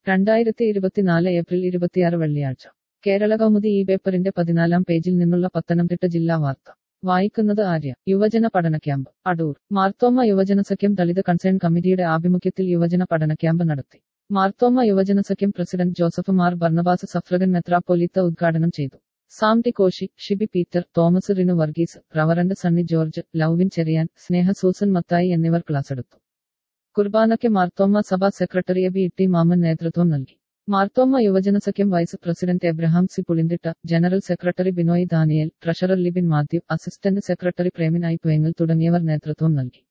രണ്ടായിരത്തി ഇരുപത്തിനാല് ഏപ്രിൽ ഇരുപത്തിയാറ് വെള്ളിയാഴ്ച കേരള കൗമുദി ഈ പേപ്പറിന്റെ പതിനാലാം പേജിൽ നിന്നുള്ള പത്തനംതിട്ട ജില്ലാ വാർത്ത വായിക്കുന്നത് ആര്യ യുവജന പഠന ക്യാമ്പ് അടൂർ മാർത്തോമ യുവജന സഖ്യം ദളിത് കൺസേൺ കമ്മിറ്റിയുടെ ആഭിമുഖ്യത്തിൽ യുവജന പഠന ക്യാമ്പ് നടത്തി മാർത്തോമ യുവജന സഖ്യം president Joseph Mar Barnabas suffragan മെത്രാപ്പൊലീത്ത ഉദ്ഘാടനം ചെയ്തു Sam T Koshy Shibi Peter Thomas Rinu Varghese reverend Sunny George Lovin Cherian Sneha Susan Mathai എന്നിവർ ക്ലാസ്സെടുത്തു കുർബാനയ്ക്ക് മാർത്തോമ സഭാ സെക്രട്ടറി എ ബി ടി മാമൻ നേതൃത്വം നൽകി മാർത്തോമ യുവജന സഖ്യം vice president Abraham C Pulinthitta general secretary Binoy Daniel treasurer Libin Mathew assistant secretary Premin I Puyangal തുടങ്ങിയവർ നേതൃത്വം നൽകി